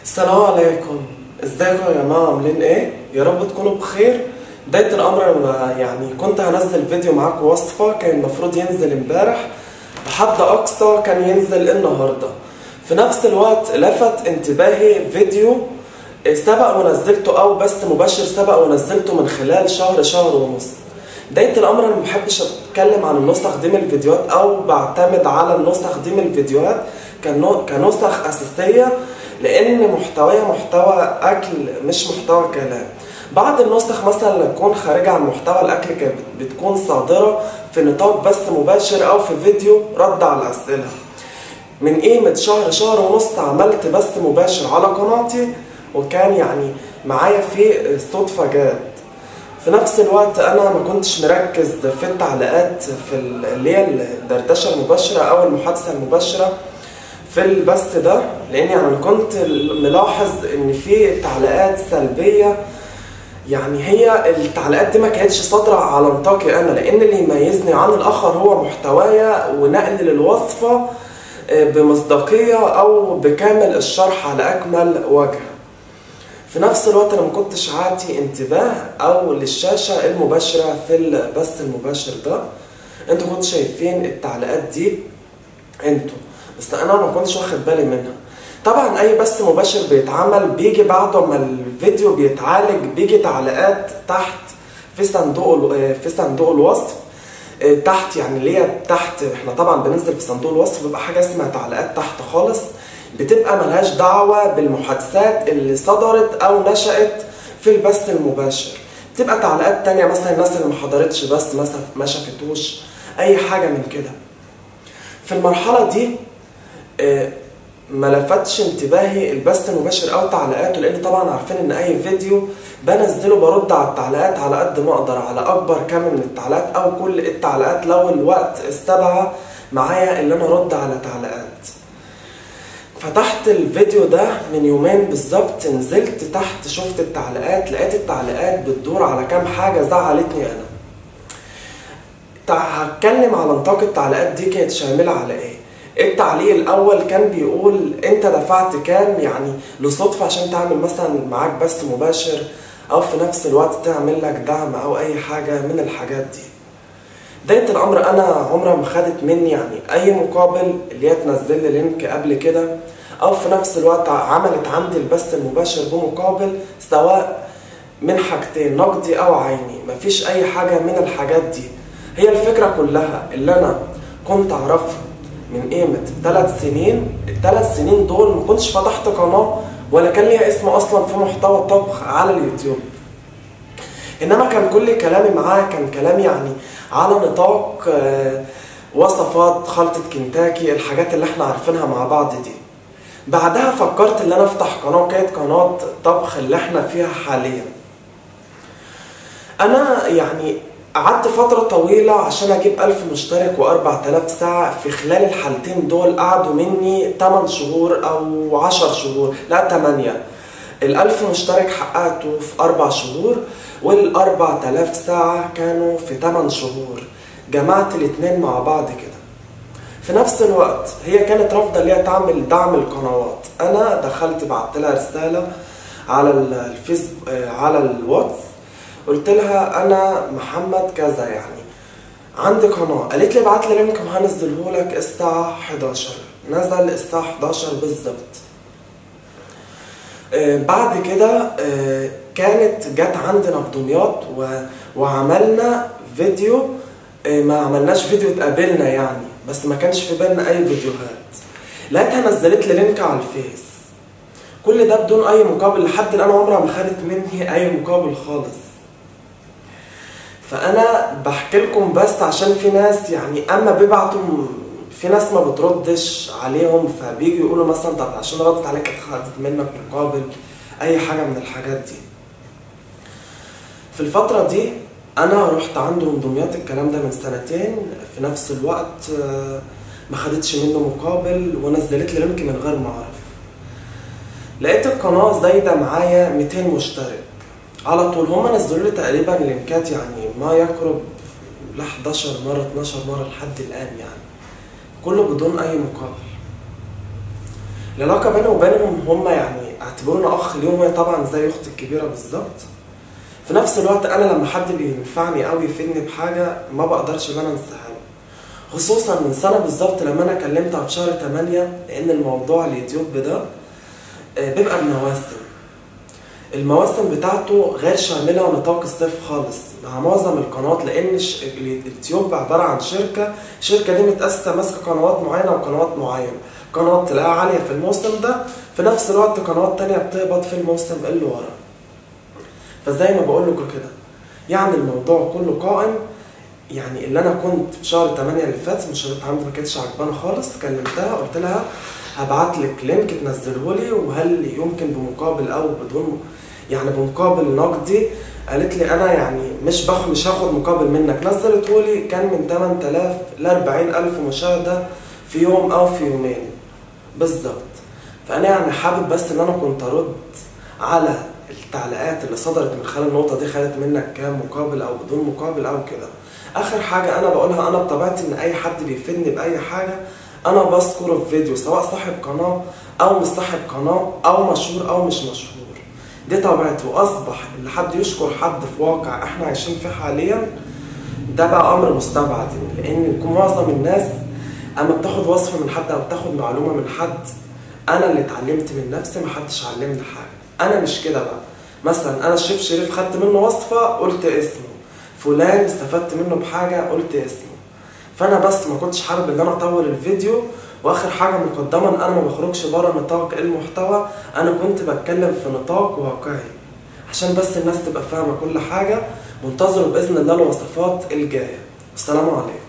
السلام عليكم ازيكم يا جماعه عاملين ايه يا رب تكونوا بخير بدايه الامر أنا يعني كنت هنزل فيديو معاكم وصفه كان المفروض ينزل امبارح بحد اقصى كان ينزل النهارده في نفس الوقت لفت انتباهي فيديو سبق ونزلته او بث مباشر سبق ونزلته من خلال شهر شهر ونص بداية الأمر أنا مبحبش أتكلم عن النسخ دي من الفيديوهات أو بعتمد على النسخ دي من الفيديوهات كنو- كنسخ أساسية لأن محتواها محتوى أكل مش محتوى كلام بعض النسخ مثلا اللي تكون خارجة عن محتوى الأكل كانت بتكون صادرة في نطاق بث مباشر أو في فيديو رد على الأسئلة من قيمة شهر شهر ونص عملت بث مباشر على قناتي وكان يعني معايا فيه صدفة جات في نفس الوقت انا ما كنتش مركز في التعليقات في ال- اللي هي الدردشه المباشره او المحادثه المباشره في البث ده لان يعني انا كنت ملاحظ ان في تعليقات سلبيه يعني هي التعليقات دي ما كانتش صادره على نطاقي انا لان اللي يميزني عن الاخر هو محتوايا ونقل للوصفه آه، بمصداقيه او بكامل الشرح على اكمل وجه في نفس الوقت انا ما كنتش عاطي انتباه او للشاشه المباشره في البث المباشر ده انتوا كنتوا شايفين التعليقات دي انتوا بس انا ما كنتش واخد بالي منها طبعا اي بث مباشر بيتعمل بيجي بعد ما الفيديو بيتعالج بيجي تعليقات تحت في صندوق ال- في صندوق الوصف اه، تحت يعني اللي هي تحت احنا طبعا بننزل في صندوق الوصف بيبقى حاجه اسمها تعليقات تحت خالص بتبقى ملهاش دعوه بالمحادثات اللي صدرت او نشأت في البث المباشر بتبقى تعليقات تانية مثلا الناس اللي ما حضرتش بس مثلا ما شافتوش اي حاجه من كده في المرحله دي اه، ما لفتش انتباهي البث المباشر او تعليقاته لان طبعا عارفين ان اي فيديو بنزله برد على التعليقات على قد ما اقدر على اكبر كم من التعليقات او كل التعليقات لو الوقت استدعى معايا ان انا ارد على تعليقات فتحت الفيديو ده من يومين بالظبط نزلت تحت شفت التعليقات لقيت التعليقات بتدور على كام حاجه زعلتني انا تع- هتكلم على نطاق التعليقات دي كانت شامله على ايه التعليق الاول كان بيقول انت دفعت كام يعني لصدفه عشان تعمل مثلا معاك بث مباشر او في نفس الوقت تعمل لك دعم او اي حاجه من الحاجات دي بداية الأمر أنا عمرها ما خدت مني يعني أي مقابل اللي هي تنزل لي لينك قبل كده أو في نفس الوقت عملت عندي البث المباشر بمقابل سواء من حاجتين نقدي أو عيني مفيش أي حاجة من الحاجات دي هي الفكرة كلها اللي أنا كنت أعرفها من قيمة ثلاث سنين الثلاث سنين دول ما كنتش فتحت قناة ولا كان ليها اسم أصلا في محتوى طبخ على اليوتيوب انما كان كل كلامي معاه كان كلام يعني على نطاق آه، وصفات خلطة كنتاكي الحاجات اللي احنا عارفينها مع بعض دي بعدها فكرت ان انا افتح قناة كانت قناة طبخ اللي احنا فيها حاليا انا يعني قعدت فترة طويلة عشان اجيب ألف مشترك وأربع تلاف ساعة في خلال الحالتين دول قعدوا مني 8 شهور أو 10 شهور لا 8 الألف مشترك حققته في أربع شهور والأربع تلاف ساعة كانوا في 8 شهور جمعت الاتنين مع بعض كده في نفس الوقت هي كانت رافضة اللي هي تعمل دعم القنوات أنا دخلت بعت لها رسالة على الفيس آه، على الواتس قلت لها أنا محمد كذا يعني عندي قناة قالت لي ابعت لي لينك وهنزله لك الساعة 11 نزل الساعة 11 بالظبط آه، بعد كده آه، كانت جت عندنا في دمياط و... وعملنا فيديو آه، ما عملناش فيديو اتقابلنا يعني بس ما كانش في بالنا اي فيديوهات لقيتها نزلت لي لينك على الفيس كل ده بدون اي مقابل لحد الان عمرها ما خدت مني اي مقابل خالص فانا بحكي لكم بس عشان في ناس يعني اما بيبعتوا في ناس ما بتردش عليهم فبيجوا يقولوا مثلا طب عشان ردت عليك خدت منك مقابل اي حاجه من الحاجات دي في الفتره دي انا رحت عنده من دمياط الكلام ده من سنتين في نفس الوقت آه، ما خدتش منه مقابل ونزلت لي لينك من غير ما اعرف لقيت القناه زايده معايا 200 مشترك على طول هما نزلوا لي تقريبا لينكات يعني ما يقرب ل 11 مره 12 مره لحد الان يعني كله بدون اي مقابل العلاقة بيني وبينهم هم يعني اعتبروني اخ اليوم وهي طبعا زي اختي الكبيرة بالظبط في نفس الوقت انا لما حد بينفعني او يفيدني بحاجة ما بقدرش ان انا انساها له. خصوصا من سنة بالظبط لما انا كلمتها في شهر 8 لان الموضوع اليوتيوب ده آه، بيبقى بمواسم المواسم بتاعته غير شاملة ونطاق الصيف خالص مع معظم القنوات لان ش- اليوتيوب عبارة عن شركة الشركة دي متأسسة ماسكة قنوات معينة وقنوات معينة قنوات تلاقيها عالية في الموسم ده في نفس الوقت قنوات تانية بتهبط في الموسم اللي ورا فزي ما بقول لكم كده يعني الموضوع كله قائم يعني اللي انا كنت في شهر 8 اللي فات مشروع عندي ما كانتش عجبانه خالص كلمتها قلت لها هبعت لك لينك تنزله لي وهل يمكن بمقابل او بدون يعني بمقابل نقدي قالت لي انا يعني مش باخد مش هاخد مقابل منك نزلته لي كان من 8000 ل 40000 مشاهده في يوم او في يومين بالظبط فانا يعني حابب بس ان انا كنت ارد على التعليقات اللي صدرت من خلال النقطه دي خدت منك كام مقابل او بدون مقابل او كده اخر حاجه انا بقولها انا بطبيعتي ان اي حد بيفيدني باي حاجه انا بذكره في فيديو سواء صاحب قناه او مش صاحب قناه او مشهور او مش مشهور دي طبيعتي واصبح ان حد يشكر حد في واقع احنا عايشين فيه حاليا ده بقى امر مستبعد لان معظم الناس اما بتاخد وصفه من حد او بتاخد معلومه من حد انا اللي اتعلمت من نفسي محدش علمني حاجه انا مش كده بقى مثلا انا الشيف شريف خدت منه وصفه قلت اسمه فلان استفدت منه بحاجه قلت اسمه فانا بس ما كنتش حابب ان انا اطول الفيديو واخر حاجه مقدما انا ما بخرجش بره نطاق المحتوى انا كنت بتكلم في نطاق واقعي عشان بس الناس تبقى فاهمه كل حاجه منتظروا باذن الله الوصفات الجايه السلام عليكم